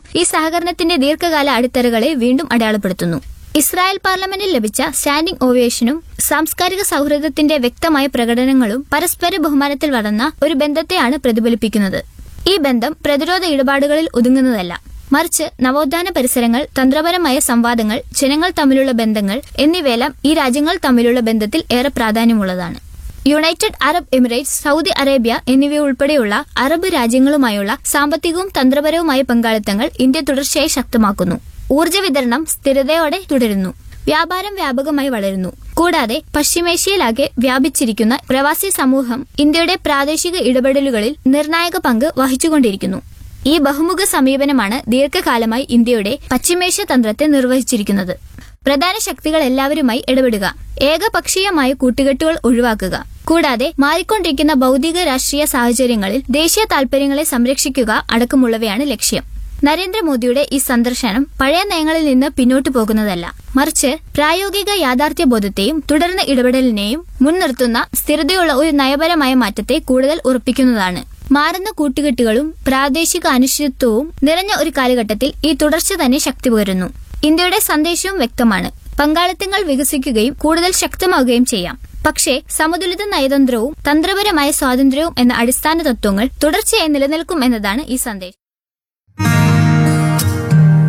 ഈ സഹകരണത്തിന്റെ ദീർഘകാല അടിത്തറകളെ വീണ്ടും അടയാളപ്പെടുത്തുന്നു ഇസ്രായേൽ പാർലമെന്റിൽ ലഭിച്ച സ്റ്റാൻഡിംഗ് ഓവേഷനും സാംസ്കാരിക സൗഹൃദത്തിന്റെ വ്യക്തമായ പ്രകടനങ്ങളും പരസ്പര ബഹുമാനത്തിൽ വളർന്ന ഒരു ബന്ധത്തെയാണ് പ്രതിഫലിപ്പിക്കുന്നത് ഈ ബന്ധം പ്രതിരോധ ഇടപാടുകളിൽ ഒതുങ്ങുന്നതല്ല മറിച്ച് നവോത്ഥാന പരിസരങ്ങൾ തന്ത്രപരമായ സംവാദങ്ങൾ ജനങ്ങൾ തമ്മിലുള്ള ബന്ധങ്ങൾ എന്നിവയെല്ലാം ഈ രാജ്യങ്ങൾ തമ്മിലുള്ള ബന്ധത്തിൽ ഏറെ പ്രാധാന്യമുള്ളതാണ് United Arab Emirates Saudi Arabia എന്നിവയുൾപ്പെടെയുള്ള അറബ് രാജ്യങ്ങളുമായുള്ള സാമ്പത്തികവും തന്ത്രപരവുമായ പങ്കാളിത്തങ്ങൾ ഇന്ത്യ തുടർച്ചയായി ശക്തമാക്കുന്നു ഊർജ്ജ വിതരണം സ്ഥിരതയോടെ തുടരുന്നു വ്യാപാരം വ്യാപകമായി വളരുന്നു കൂടാതെ പശ്ചിമേഷ്യയിലാകെ വ്യാപിച്ചിരിക്കുന്ന പ്രവാസി സമൂഹം ഇന്ത്യയുടെ പ്രാദേശിക ഇടപെടലുകളിൽ നിർണായക പങ്ക് വഹിച്ചുകൊണ്ടിരിക്കുന്നു ഈ ബഹുമുഖ സമീപനമാണ് ദീർഘകാലമായി ഇന്ത്യയുടെ പശ്ചിമേഷ്യ തന്ത്രത്തെ നിർവഹിച്ചിരിക്കുന്നത് പ്രധാന ശക്തികൾ എല്ലാവരുമായി ഇടപെടുക ഏകപക്ഷീയമായ കൂട്ടുകെട്ടുകൾ ഒഴിവാക്കുക കൂടാതെ മാറിക്കൊണ്ടിരിക്കുന്ന ഭൗതിക രാഷ്ട്രീയ സാഹചര്യങ്ങളിൽ ദേശീയ താൽപര്യങ്ങളെ സംരക്ഷിക്കുക അടക്കമുള്ളവയാണ് ലക്ഷ്യം നരേന്ദ്രമോദിയുടെ ഈ സന്ദർശനം പഴയ നയങ്ങളിൽ നിന്ന് പിന്നോട്ടു പോകുന്നതല്ല മറിച്ച് പ്രായോഗിക യാഥാർത്ഥ്യ ബോധത്തെയും തുടർന്ന ഇടപെടലിനെയും മുൻനിർത്തുന്ന സ്ഥിരതയുള്ള ഒരു നയപരമായ മാറ്റത്തെ കൂടുതൽ ഉറപ്പിക്കുന്നതാണ് മാറുന്ന കൂട്ടുകെട്ടുകളും പ്രാദേശിക അനിശ്ചിതത്വവും നിറഞ്ഞ ഒരു കാലഘട്ടത്തിൽ ഈ തുടർച്ച തന്നെ ശക്തി പകരുന്നു ഇന്ത്യയുടെ സന്ദേശവും വ്യക്തമാണ് പങ്കാളിത്തങ്ങൾ വികസിക്കുകയും കൂടുതൽ ശക്തമാവുകയും ചെയ്യാം പക്ഷേ സമതുലിത നയതന്ത്രവും തന്ത്രപരമായ സ്വാതന്ത്ര്യവും എന്ന അടിസ്ഥാന തത്വങ്ങൾ തുടർച്ചയായി നിലനിൽക്കും എന്നതാണ് ഈ സന്ദേശം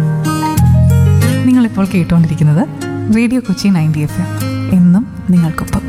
നിങ്ങളിപ്പോൾ കേട്ടുകൊണ്ടിരിക്കുന്നത് radio Kochi ninety F M എന്നും നിങ്ങൾക്കൊപ്പം